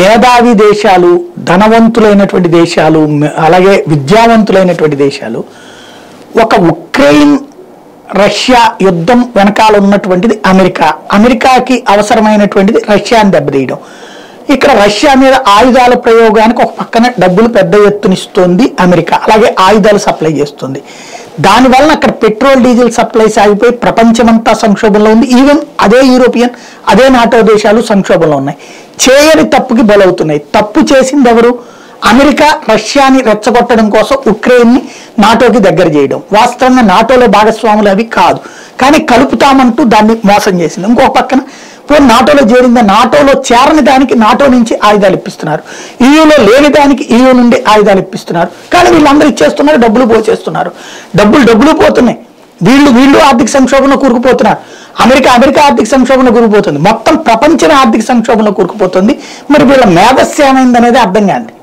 మేధావి దేశాలు ధనవంతులైనటువంటి దేశాలు మ- అలాగే విద్యావంతులైనటువంటి దేశాలు ఒక ఉక్రెయిన్ రష్యా యుద్ధం వెనకాల ఉన్నటువంటిది అమెరికా అమెరికాకి అవసరమైనటువంటిది రష్యాని దెబ్బతీయడం ఇక్కడ రష్యా మీద ఆయుధాల ప్రయోగానికి ఒక పక్కన డబ్బులు పెద్ద ఎత్తునిస్తోంది అమెరికా అలాగే ఆయుధాలు సప్లై చేస్తుంది దానివల్ల అక్కడ పెట్రోల్ డీజిల్ సప్లైస్ ఆగిపోయి ప్రపంచమంతా సంక్షోభంలో ఉంది ఈవెన్ అదే యూరోపియన్ అదే నాటో దేశాలు సంక్షోభంలో ఉన్నాయి చేయని తప్పుకి బలవుతున్నాయి తప్పు చేసింది ఎవరు అమెరికా రష్యాని రెచ్చగొట్టడం కోసం ఉక్రెయిన్ని నాటోకి దగ్గర చేయడం వాస్తవంగా నాటోలో భాగస్వాములు అవి కాదు కానీ కలుపుతామంటూ దాన్ని మోసం చేసింది ఇంకో పక్కన ఇప్పుడు నాటోలో చేరింది నాటోలో చేరని దానికి నాటో నుంచి ఆయుధాలు ఇప్పిస్తున్నారు ఈయూలో లేని దానికి ఈయూ నుండి ఆయుధాలు ఇప్పిస్తున్నారు కానీ వీళ్ళందరూ ఇచ్చేస్తున్నారు డబ్బులు పోచేస్తున్నారు డబ్బులు డబ్బులు పోతున్నాయి వీళ్ళు వీళ్ళు ఆర్థిక సంక్షోభంలో కూరుకుపోతున్నారు అమెరికా అమెరికా ఆర్థిక సంక్షోభంలో కూరుకుపోతుంది మొత్తం ప్రపంచం ఆర్థిక సంక్షోభంలో కూరుకుపోతుంది మరి వీళ్ళ మేధస్సు ఏమైంది అనేది అర్థం కాదు